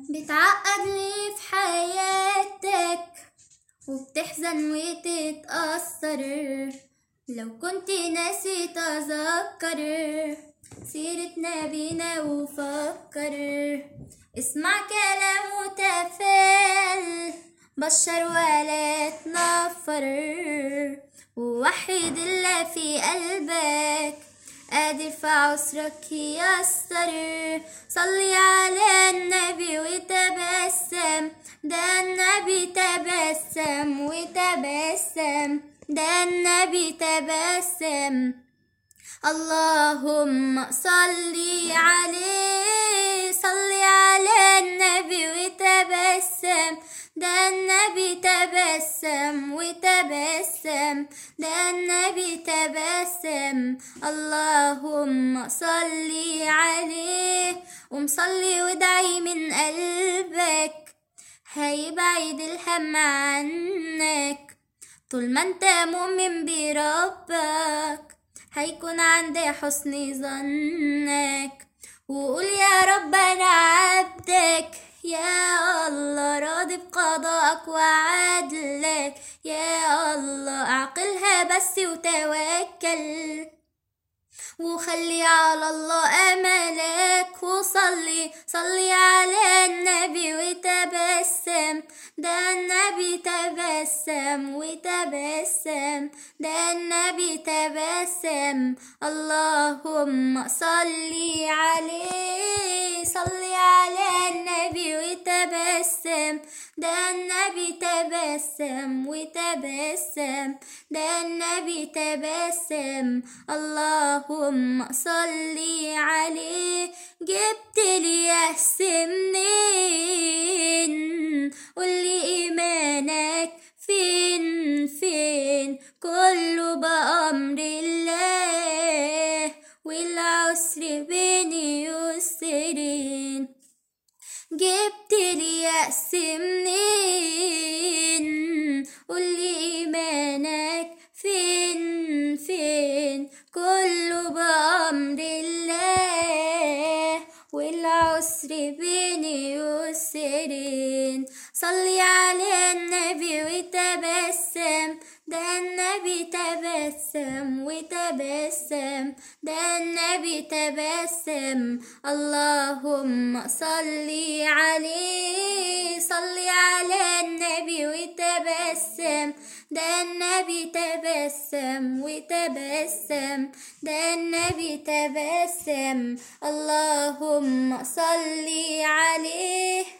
بتعقد ليه في حياتك وبتحزن وتتأثر لو كنت ناسي تذكر سيرة نبينا وفكر اسمع كلام وتفال بشر ولا تنفر ووحد الله في قلبك قادر في عسرك يسر صلي على النبي وتبسم ده النبي تبسم وتبسم ده النبي تبسم اللهم صلي عليه صلي على النبي وتبسم ده النبي تبسم وتبسم ده النبي تبسم اللهم صلي عليه ومصلي وادعي من قلبك هيبعد الهم عنك طول ما انت مؤمن بربك هيكون عندي حسن ظنك وقول يا رب انا عبدك يا الله راضي بقضائك وعدلك يا الله اعقلها بس وتوكل وخلي على الله املك وصلي صلي على النبي وتبسم ده النبي تبسم وتبسم ده النبي تبسم اللهم صلي عليه صلي على النبي وتبسم ده النبي تبسم وتبسم ده النبي تبسم اللهم صلي عليه جبت لي يأس منين قولي إيمانك فين فين كله بأمر الله والعسر بين يسرين جبت لي يأس منين قولي إيمانك فين فين كله بأمر الله والعسر بين يسرين صلي على النبي وتبسم ده النبي تبسم وتبسم ده النبي تبسم اللهم صلي عليه صلي على النبي وتبسم ده النبي تبسم وتبسم ده النبي تبسم اللهم صلي عليه